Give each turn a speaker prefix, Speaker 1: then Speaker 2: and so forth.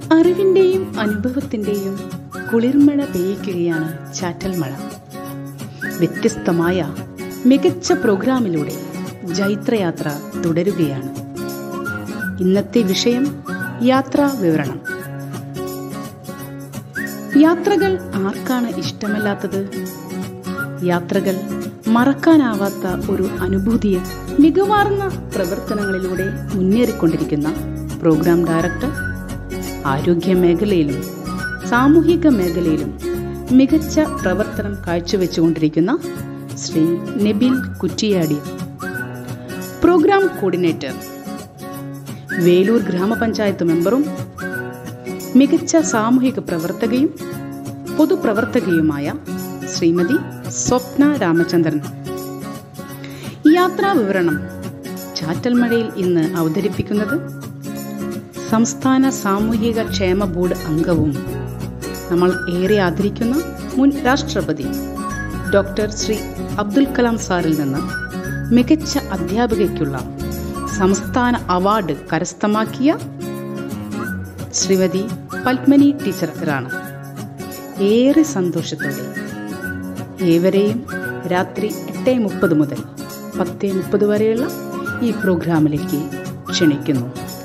Speaker 1: അറിവിന്റെയും അനുഭവത്തിന്റെയും കുളിർമഴ പെയ്യിക്കുകയാണ് ചാറ്റൽ മഴ വ്യത്യസ്തമായ മികച്ച പ്രോഗ്രാമിലൂടെ ജൈത്രയാത്ര തുടരുകയാണ് ഇന്നത്തെ വിഷയം യാത്രാ വിവരണം യാത്രകൾ ആർക്കാണ് ഇഷ്ടമല്ലാത്തത് യാത്രകൾ മറക്കാനാവാത്ത ഒരു അനുഭൂതിയെ മികവാർന്ന പ്രവർത്തനങ്ങളിലൂടെ മുന്നേറിക്കൊണ്ടിരിക്കുന്ന പ്രോഗ്രാം ഡയറക്ടർ ആരോഗ്യ മേഖലയിലും സാമൂഹിക മേഖലയിലും മികച്ച പ്രവർത്തനം കാഴ്ചവെച്ചുകൊണ്ടിരിക്കുന്ന ശ്രീ നബിൽ കുറ്റിയാടി പ്രോഗ്രാം കോർഡിനേറ്റർ വേലൂർ ഗ്രാമപഞ്ചായത്ത് മെമ്പറും മികച്ച സാമൂഹിക പ്രവർത്തകയും പൊതുപ്രവർത്തകയുമായ ശ്രീമതി സ്വപ്ന രാമചന്ദ്രൻ യാത്രാ വിവരണം ചാറ്റൽമഴയിൽ ഇന്ന് അവതരിപ്പിക്കുന്നത് സംസ്ഥാന സാമൂഹിക ക്ഷേമ ബോർഡ് അംഗവും നമ്മൾ ഏറെ ആദരിക്കുന്ന മുൻ രാഷ്ട്രപതി ഡോക്ടർ ശ്രീ അബ്ദുൽ കലാം സാറിൽ നിന്ന് മികച്ച അധ്യാപികയ്ക്കുള്ള സംസ്ഥാന അവാർഡ് കരസ്ഥമാക്കിയ ശ്രീമതി പത്മനി ടീച്ചറാണ് ഏറെ സന്തോഷത്തോടെ ഏവരെയും രാത്രി എട്ട് മുപ്പത് മുതൽ പത്ത് മുപ്പത് വരെയുള്ള ഈ പ്രോഗ്രാമിലേക്ക് ക്ഷണിക്കുന്നു